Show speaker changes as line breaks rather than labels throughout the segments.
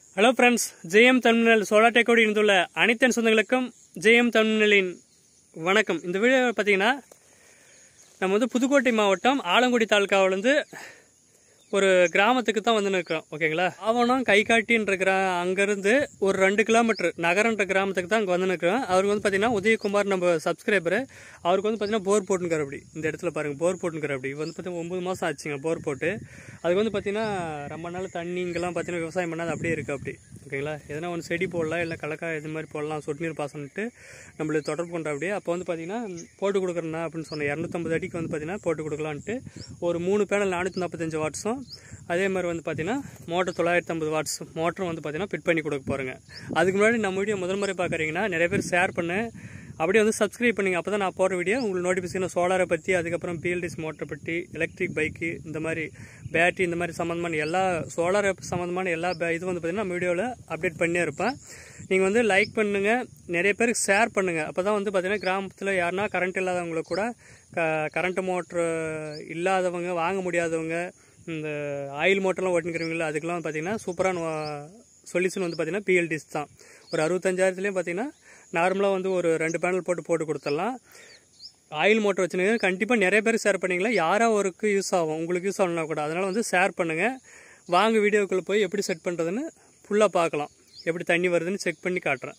Hello friends JM தமிழ்நெல் solar டெக்கோடு இருந்துள்ள அனைத்து சொந்தங்களுக்கும் ஜேஎம் தமிழ்நெலின் வணக்கம் இந்த வீடியோ பார்த்தீங்கன்னா நம்ம வந்து புதுக்கோட்டை மாவட்டம் ஆலங்குடி தாலுக்காவிலேருந்து ஒரு கிராமத்துக்கு தான் வந்து நிற்கிறோம் ஓகேங்களா ஆவணம் கைகாட்டின்ற கிரா அங்கேருந்து ஒரு ரெண்டு கிலோமீட்டர் நகரன்ற கிராமத்துக்கு தான் அங்கே வந்து நிற்கிறோம் அவருக்கு வந்து பார்த்தீங்கன்னா உதயகுமார் நம்ம சப்ஸ்கிரைபர் அவருக்கு வந்து பார்த்தீங்கன்னா போர் போட்டுங்கிற அப்படி இந்த இடத்துல பாருங்க போர் போட்டுங்கிற அப்படி வந்து பார்த்தீங்கன்னா ஒம்பது மாதம் ஆச்சுங்க போர் போட்டு அதுக்கு வந்து பார்த்தீங்கன்னா ரொம்ப நாள் தண்ணி இங்கெல்லாம் பார்த்தீங்கன்னா விவசாயம் பண்ணாது அப்படியே இருக்குது அப்படி ஓகேங்களா எதனா ஒன்று செடி போடலாம் இல்லை கலக்காய் இது மாதிரி போடலாம் சொட்டு நீர் பாசனட்டு நம்மளுக்கு தொடர்பு பண்ணுற அப்படியே அப்போ வந்து பார்த்தீங்கன்னா போட்டு கொடுக்குறேண்ணா அப்படின்னு சொன்னேன் இரநூத்தம்பது அடிக்கு வந்து பார்த்தீங்கன்னா போட்டு கொடுக்கலான்ட்டு ஒரு மூணு பேனல் நானூற்றி நாற்பத்தஞ்சு வாட்ஸும் அதே மாதிரி வந்து பார்த்தீங்கன்னா மோட்டர் தொள்ளாயிரத்தி ஐம்பது வாட்ஸ் மோட்டரும் வந்து பார்த்தீங்கன்னா ஃபிட் பண்ணி கொடுக்க போகிறேங்க அதுக்கு முன்னாடி நம்ம வீடியோ முதல் முறை பார்க்குறீங்கன்னா நிறைய பேர் ஷேர் பண்ணு அப்படியே வந்து சப்ஸ்கிரைப் பண்ணுங்க அப்போ தான் நான் போடுற வீடியோ உங்களுக்கு நோட்டிஃபிகேஷன் சோலாரை பற்றி அதுக்கப்புறம் பிஎல்டிஸ் மோட்டரை பற்றி எலக்ட்ரிக் பைக்கு இந்த மாதிரி பேட்டரி இந்த மாதிரி சம்மந்தமான எல்லா சோலார் சம்மந்தமான எல்லா பே- இது வந்து பார்த்தீங்கன்னா நம்ம வீடியோவில் அப்டேட் பண்ணியே இருப்பேன் நீங்கள் வந்து லைக் பண்ணுங்கள் நிறைய பேருக்கு ஷேர் பண்ணுங்கள் அப்போ தான் வந்து பார்த்தீங்கன்னா கிராமத்தில் யாருன்னா கரண்ட் இல்லாதவங்களுக்கு கூட க கரண்ட் மோட்ரு இல்லாதவங்க வாங்க முடியாதவங்க இந்த ஆயில் மோட்டர்லாம் ஓட்டினுக்கிறவங்கள அதுக்கெல்லாம் பார்த்தீங்கன்னா சூப்பரான சொல்யூஷன் வந்து பார்த்தீங்கன்னா பிஎல்டிஸ் தான் ஒரு அறுபத்தஞ்சாயிரத்துலேயும் பார்த்தீங்கன்னா நார்மலாக வந்து ஒரு ரெண்டு பேனல் போட்டு போட்டு கொடுத்துடலாம் ஆயில் மோட்டர் வச்சுருங்க கண்டிப்பாக நிறைய பேர் ஷேர் பண்ணீங்களா யாரா ஒருக்கு யூஸ் ஆகும் உங்களுக்கு யூஸ் ஆகணும்னா கூட அதனால் வந்து ஷேர் பண்ணுங்கள் வாங்க வீடியோக்குள்ளே போய் எப்படி செட் பண்ணுறதுன்னு ஃபுல்லாக பார்க்கலாம் எப்படி தண்ணி வருதுன்னு செக் பண்ணி காட்டுறேன்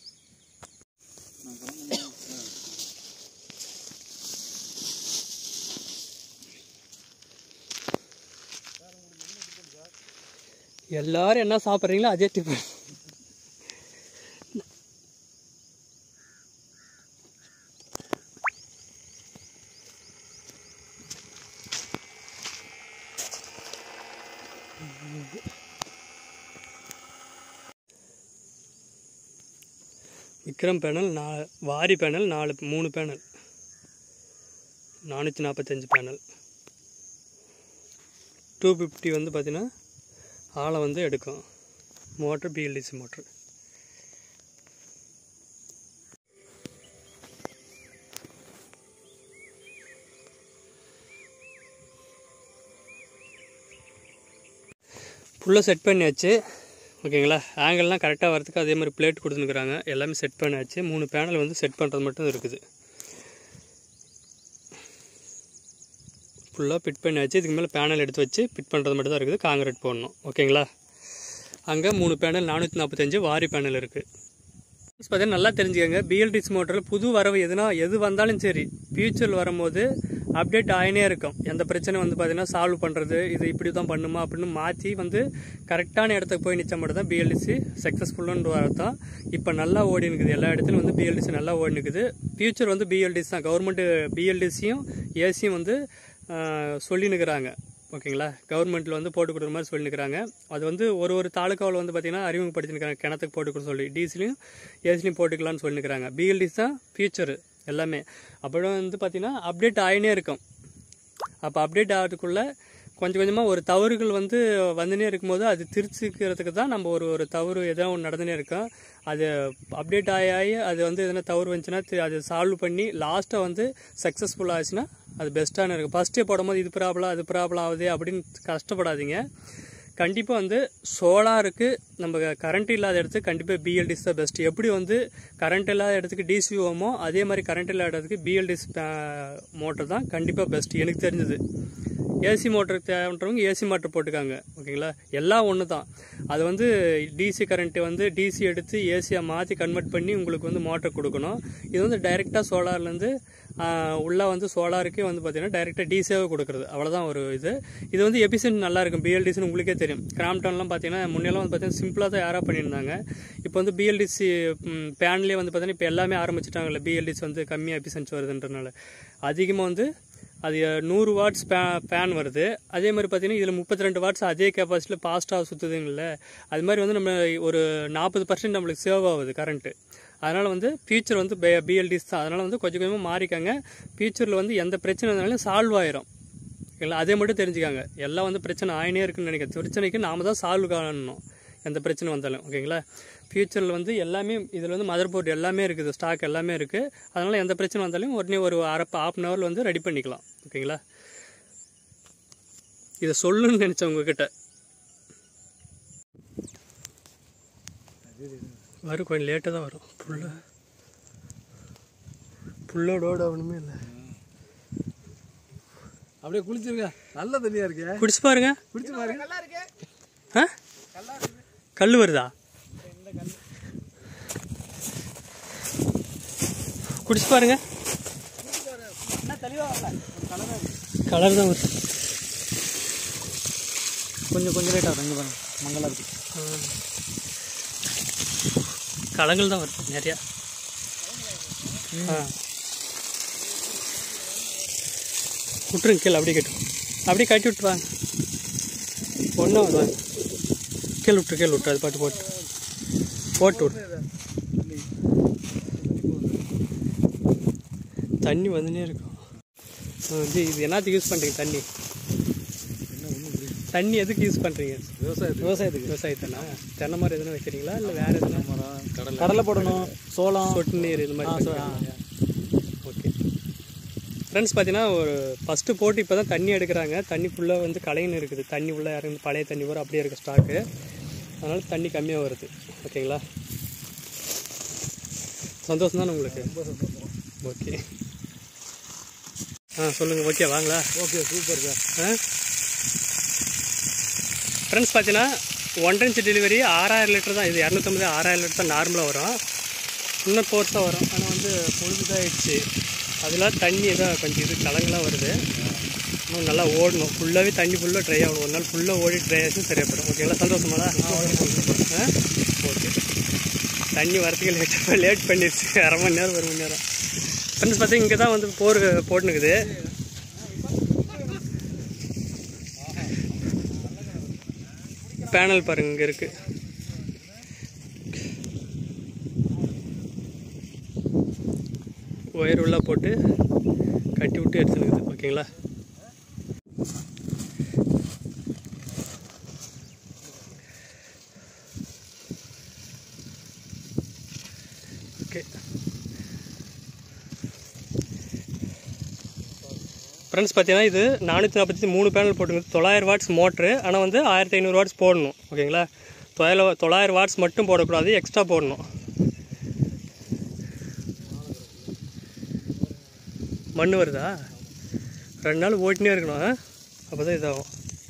எல்லாரும் என்ன சாப்பிட்றீங்களோ அதே டிஃபன் விக்ரம் பேனல் நா வாரி பேனல் நாலு மூணு பேனல் நானூற்றி நாற்பத்தஞ்சு பேனல் டூ ஃபிஃப்டி வந்து பார்த்தீங்கன்னா ஆளை வந்து எடுக்கும் மோட்ரு பிஎல்டிசி மோட்ரு ஃபுல்லாக செட் பண்ணியாச்சு ஓகேங்களா ஆங்கிள்லாம் கரெக்டாக வரதுக்கு அதே மாதிரி பிளேட் கொடுத்துருக்குறாங்க எல்லாமே செட் பண்ணியாச்சு மூணு பேனல் வந்து செட் பண்ணுறது மட்டும் இருக்குது ஃபுல்லாக ஃபிட் பண்ணியாச்சு இதுக்கு மேலே பேனல் எடுத்து வச்சு ஃபிட் பண்ணுறது மட்டும் தான் இருக்குது காங்கிரீட் போடணும் ஓகேங்களா அங்கே மூணு பேனல் நானூற்றி நாற்பத்தஞ்சு வாரி பேனல் இருக்குது பார்த்தீங்கன்னா நல்லா தெரிஞ்சுக்கங்க பிஎல்டிஸ் மோட்டரில் புது வரவு எதுனா எது வந்தாலும் சரி ஃபியூச்சரில் வரும்போது அப்டேட் ஆகினே இருக்கும் எந்த பிரச்சனை வந்து பார்த்தீங்கன்னா சால்வ் பண்ணுறது இது இப்படி தான் பண்ணுமா அப்படின்னு மாற்றி வந்து கரெக்டான இடத்துக்கு போய் நிச்சயம் மட்டும் தான் பிஎல்டிசி சக்ஸஸ்ஃபுல்லுன்னு வரதான் இப்போ நல்லா ஓடி நிற்குது எல்லா இடத்துலையும் வந்து பிஎல்டிசி நல்லா ஓடி நிற்குது ஃபியூச்சர் வந்து பிஎல்டிசி தான் கவர்மெண்ட் பிஎல்டிசியும் ஏசியும் வந்து சொல்லினுக்கிறாங்க ஓகேங்களா கவர்மெண்ட்டில் வந்து போட்டு கொடுக்குற மாதிரி சொல்லியிருக்கிறாங்க அது வந்து ஒரு ஒரு தாலுக்காவில் வந்து பார்த்திங்கன்னா அறிமுகப்படுத்திருக்காங்க கிணத்துக்கு போட்டு கொடுக்க சொல்லி டிசிலையும் ஏசிலையும் போட்டுக்கலாம்னு சொல்லியிருக்கிறாங்க பிஎல்டிஸ் தான் ஃபியூச்சரு எல்லாமே அப்புறம் வந்து பார்த்திங்கன்னா அப்டேட் ஆகினே இருக்கும் அப்போ அப்டேட் ஆகிறதுக்குள்ளே கொஞ்சம் கொஞ்சமாக ஒரு தவறுகள் வந்து வந்துனே இருக்கும்போது அது திருச்சிக்கிறதுக்கு தான் நம்ம ஒரு ஒரு தவறு எதோ ஒன்று நடந்துனே இருக்கோம் அது அப்டேட் ஆகி ஆகி அது வந்து எதனா தவறு வந்துச்சுன்னா தி- அது சால்வ் பண்ணி லாஸ்ட்டாக வந்து சக்ஸஸ்ஃபுல் ஆச்சுன்னா அது பெஸ்ட்டான இருக்கும் ஃபஸ்ட்டே போடும்போது இது ப்ராப்ளம் அது ப்ராப்ளம் ஆகுது அப்படின்னு கஷ்டப்படாதீங்க கண்டிப்பாக வந்து சோலாருக்கு நம்ம கரண்ட் இல்லாத இடத்துக்கு கண்டிப்பாக பிஎல்டிஸ் தான் பெஸ்ட் எப்படி வந்து கரண்ட் இல்லாத இடத்துக்கு டிசிஓமோ அதே மாதிரி கரண்ட் இல்லாத இடத்துக்கு பிஎல்டிஸ் மோட்டர் தான் கண்டிப்பாக பெஸ்ட் எனக்கு தெரிஞ்சது ஏசி மோட்டர் தேவைன்றவங்க ஏசி மோட்டர் போட்டுக்காங்க ஓகேங்களா எல்லாம் ஒன்று தான் அது வந்து டிசி கரண்ட்டு வந்து டிசி எடுத்து ஏசியாக மாற்றி கன்வெர்ட் பண்ணி உங்களுக்கு வந்து மோட்டர் கொடுக்கணும் இது வந்து டைரெக்டாக சோலார்லேருந்து உள்ளே வந்து சோலாருக்கே வந்து பார்த்தீங்கன்னா டைரெக்டாக டிசியாகவே கொடுக்குறது அவ்வளோதான் ஒரு இது இது வந்து எபிசென்ட் நல்லா இருக்கும் பிஎல்டிசின்னு உங்களுக்கே தெரியும் கிராம்டன்லாம் பார்த்தீங்கன்னா முன்னெல்லாம் வந்து பார்த்தீங்கன்னா சிம்பிளாக தான் யாராக பண்ணியிருந்தாங்க இப்போ வந்து பிஎல்டிசி பேன்லேயே வந்து பார்த்தீங்கன்னா இப்போ எல்லாமே ஆரம்பிச்சிட்டாங்கல்ல பிஎல்டிசி வந்து கம்மியாக எபிசென்ஸ் வருதுன்றனால அதிகமாக வந்து அது நூறு வாட்ஸ் பே ஃபேன் வருது அதே மாதிரி பார்த்தீங்கன்னா இதில் முப்பத்தி ரெண்டு வாட்ஸ் அதே கெப்பாசிட்டியில் ஃபாஸ்ட்டாக சுற்றுதுங்கள அது மாதிரி வந்து நம்ம ஒரு நாற்பது பர்சன்ட் நம்மளுக்கு சேவ் ஆகுது கரண்ட்டு அதனால் வந்து ஃபியூச்சர் வந்து பிஎல்டிஸ் தான் அதனால் வந்து கொஞ்சம் கொஞ்சமாக மாறிக்காங்க ஃபியூச்சரில் வந்து எந்த பிரச்சனை இருந்தாலும் சால்வ் ஆயிரும் இல்லை அதே மட்டும் தெரிஞ்சுக்காங்க எல்லாம் வந்து பிரச்சனை ஆயினே இருக்குன்னு நினைக்கிறேன் பிரச்சனைக்கு நாம தான் சால்வ் காணணும் எந்த பிரச்சனை வந்தாலும் ஓகேங்களா ஃபியூச்சரில் வந்து எல்லாமே இதில் வந்து மதர் போர்டு எல்லாமே இருக்குது ஸ்டாக் எல்லாமே இருக்குது அதனால் எந்த பிரச்சனை வந்தாலும் உடனே ஒரு அரை ஹாஃப் அன் ஹவரில் வந்து ரெடி பண்ணிக்கலாம் ஓகேங்களா இதை சொல்லணும்னு நினச்சேன் உங்ககிட்ட வரும் கொஞ்சம் லேட்டாக தான் வரும் புல்ல புல்லோட ஒன்றுமே இல்லை
அப்படியே குளிச்சிருங்க நல்ல தண்ணியா இருக்கு
குடிச்சு பாருங்க
குடிச்சு பாருங்க
ஆ கல் வருதா குடிச்சு பாருங்க கலர் தான் வருது
கொஞ்சம் கொஞ்சம் லேட் ஆகும் இங்கே பாருங்க மங்களா இருக்கு
கலங்கள் தான் வருது நிறையா ஆ விட்டுருங்க கீழே அப்படியே கட்டு அப்படியே கட்டி விட்டு வாங்க ஒன்றும் வாங்க கீழே விட்டு கீழே விட்டு அது பாட்டு போட்டு போட்டு விடு தண்ணி வந்துனே இருக்கும் ஆ, இது இது என்னத்துக்கு யூஸ் பண்ணுறீங்க தண்ணி தண்ணி எதுக்கு யூஸ் பண்ணுறீங்க
விவசாயத்துக்கு விவசாயத்துக்கு
விவசாயத்தானா தென்னை மரம் எதுனா வைக்கிறீங்களா இல்லை வேறு எதுனா
மரம் கடலை கடலை போடணும் சோளம்
சொட்டு நீர் இது மாதிரி
ஆ, சோ-
வைக்கிறீங்களா? ஓகே ஃப்ரெண்ட்ஸ் பார்த்தீங்கன்னா ஒரு ஃபஸ்ட்டு போட்டு இப்போ தான் தண்ணி எடுக்கிறாங்க தண்ணி ஃபுல்லாக வந்து கலைன்னு இருக்குது தண்ணி உள்ளே இறங்கி பழைய தண்ணி வரும் அப்படியே இருக்குது ஸ்டாக்கு அதனால் தண்ணி கம்மியாக வருது ஓகேங்களா சந்தோஷம் தானே உங்களுக்கு ஓகே ஆ சொல்லுங்கள் ஓகே வாங்களா
ஓகே சூப்பர் சார்
ஆ ஃப்ரெண்ட்ஸ் பார்த்தீங்கன்னா ஒன்றரை இன்ச்சு டெலிவரி ஆறாயிரம் லிட்டர் தான் இது இரநூத்தம்பது ஆறாயிரம் லிட்டர் தான் நார்மலாக வரும் இன்னும் ஃபோர்ஸ் தான் வரும் ஆனால் வந்து பொழுதுதாகிடுச்சு அதெல்லாம் தண்ணி ஏதோ கொஞ்சம் இது கலங்களாக வருது இன்னும் நல்லா ஓடணும் ஃபுல்லாகவே தண்ணி ஃபுல்லாக ட்ரை ஆகணும் ஒரு நாள் ஃபுல்லாக ஓடி ட்ரை ஆச்சு சரியாக போயிடும் ஓகேங்களா சந்தோஷமாடா ஆ ஓகே தண்ணி வரத்துக்கு லேட் லேட் பண்ணிடுச்சு அரை மணி நேரம் ஒரு மணி நேரம் ஃப்ரெண்ட்ஸ் பார்த்தீங்கன்னா இங்கே தான் வந்து போர் போட்டுனுக்குது பேனல் பாருங்க இங்கே இருக்கு ஒயர் உள்ள போட்டு கட்டி விட்டு எடுத்துனுக்குது ஓகேங்களா ஓகே ஃப்ரெண்ட்ஸ் பார்த்தீங்கன்னா இது நானூற்றி நாற்பத்தி மூணு பேனல் போட்டுருக்குது தொள்ளாயிரம் வாட்ஸ் மோட்ரு ஆனால் வந்து ஆயிரத்தி ஐநூறு வாட்ஸ் போடணும் ஓகேங்களா தொள்ளாயிரம் தொள்ளாயிரம் வாட்ஸ் மட்டும் போடக்கூடாது எக்ஸ்ட்ரா போடணும் மண் வருதா ரெண்டு நாள் ஓட்டினே இருக்கணும் அப்போ தான் இதாகும்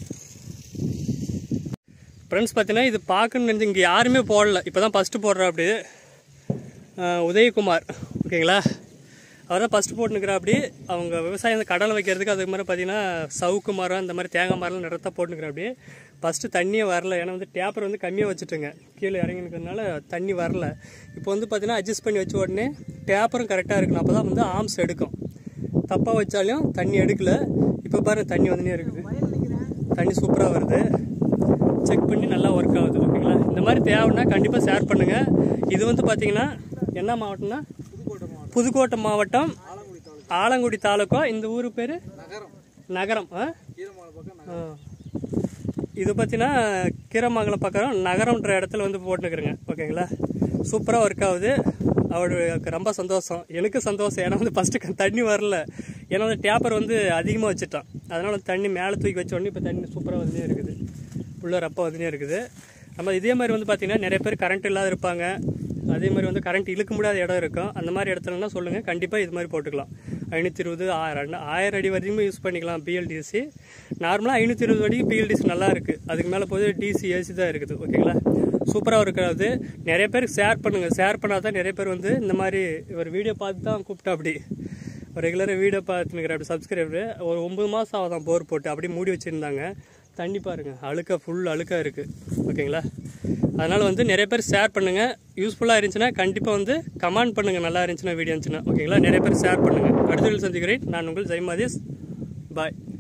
ஃப்ரெண்ட்ஸ் பார்த்தீங்கன்னா இது பார்க்கணுன்னு நினச்சி இங்கே யாருமே போடல இப்போ தான் ஃபஸ்ட்டு போடுறா அப்படி ஆஹ் உதயகுமார் ஓகேங்களா அவர் தான் ஃபஸ்ட்டு போட்டுனுக்கிறா அப்படி அவங்க விவசாயம் இந்த கடலை வைக்கிறதுக்கு அதுக்கு மாதிரி பார்த்தீங்கன்னா சவுக்கு மரம் இந்த மாதிரி தேங்காய் மரம்லாம் நிறத்த போட்டுனுக்கிறா அப்படி ஃபஸ்ட்டு தண்ணியே வரல ஏன்னா வந்து டேப்பர் வந்து கம்மியாக வச்சுட்டுங்க கீழே இறங்கினுக்கிறதுனால தண்ணி வரல இப்போ வந்து பார்த்தீங்கன்னா அட்ஜஸ்ட் பண்ணி வச்ச உடனே டேப்பரும் கரெக்டாக இருக்கணும் அப்போ தான் வந்து ஆம்ஸ் எடுக்கும் தப்பாக வச்சாலும் தண்ணி எடுக்கல இப்போ பாருங்க தண்ணி வந்துனே இருக்குது தண்ணி சூப்பராக வருது செக் பண்ணி நல்லா ஒர்க் ஆகுது ஓகேங்களா இந்த மாதிரி தேவைன்னா கண்டிப்பாக ஷேர் பண்ணுங்கள் இது வந்து பார்த்தீங்கன்னா என்ன மாவட்டம்னா புதுக்கோட்டை மாவட்டம் ஆலங்குடி தாலுக்கா இந்த ஊர் பேர்
நகரம்
நகரம் ஆ
ஈரமான பக்கம்
ஆ. இது பார்த்தீங்கன்னா கீரமங்கலம் பக்கம் நகரம்ன்ற இடத்துல வந்து போட்டுருக்குறேங்க ஓகேங்களா சூப்பராக ஒர்க் ஆகுது அவருக்கு ரொம்ப சந்தோஷம் எனக்கு சந்தோஷம் ஏன்னா வந்து ஃபஸ்ட்டு தண்ணி வரல ஏன்னா வந்து டேப்பர் வந்து அதிகமாக வச்சுட்டான் அதனால வந்து தண்ணி மேலே தூக்கி வச்ச உடனே இப்போ தண்ணி சூப்பராக வந்துனே இருக்குது உள்ள ரப்பா வந்துனே இருக்குது நம்ம இதே மாதிரி வந்து பார்த்தீங்கன்னா நிறைய பேர் கரண்ட் இல்லாத இருப்பாங்க அதே மாதிரி வந்து கரண்ட் இழுக்க முடியாத இடம் இருக்கும் அந்த மாதிரி இடத்துலலாம் சொல்லுங்கள் கண்டிப்பாக இது மாதிரி போட்டுக்கலாம் ஐநூற்றி இருபது ஆயிரம் ஆயிரம் அடி வரைக்கும் யூஸ் பண்ணிக்கலாம் பிஎல்டிசி நார்மலாக ஐநூற்றி இருபது வரைக்கும் பிஎல்டிசி நல்லா இருக்குது அதுக்கு மேலே போது டிசி ஏசி தான் இருக்குது ஓகேங்களா சூப்பராக இருக்கிறது நிறைய பேருக்கு ஷேர் பண்ணுங்கள் ஷேர் பண்ணால் தான் நிறைய பேர் வந்து இந்த மாதிரி ஒரு வீடியோ பார்த்து தான் கூப்பிட்டா அப்படி ரெகுலராக வீடியோ பார்த்துனுக்கிற அப்படி சப்ஸ்கிரைபர் ஒரு ஒம்பது மாதம் ஆகுதான் போர் போட்டு அப்படியே மூடி வச்சுருந்தாங்க தண்ணி பாருங்கள் அழுக்கா ஃபுல் அழுக்காக இருக்குது ஓகேங்களா அதனால் வந்து நிறைய பேர் ஷேர் பண்ணுங்கள் யூஸ்ஃபுல்லாக இருந்துச்சுன்னா கண்டிப்பாக வந்து கமெண்ட் பண்ணுங்கள் நல்லா இருந்துச்சுன்னா வீடியோ இருந்துச்சுன்னா ஓகேங்களா நிறைய பேர் ஷேர் பண்ணுங்கள் அடுத்த வீடியோ சந்திக்கிறேன் நான் உங்கள் ஜெய்மாதேஷ் பாய்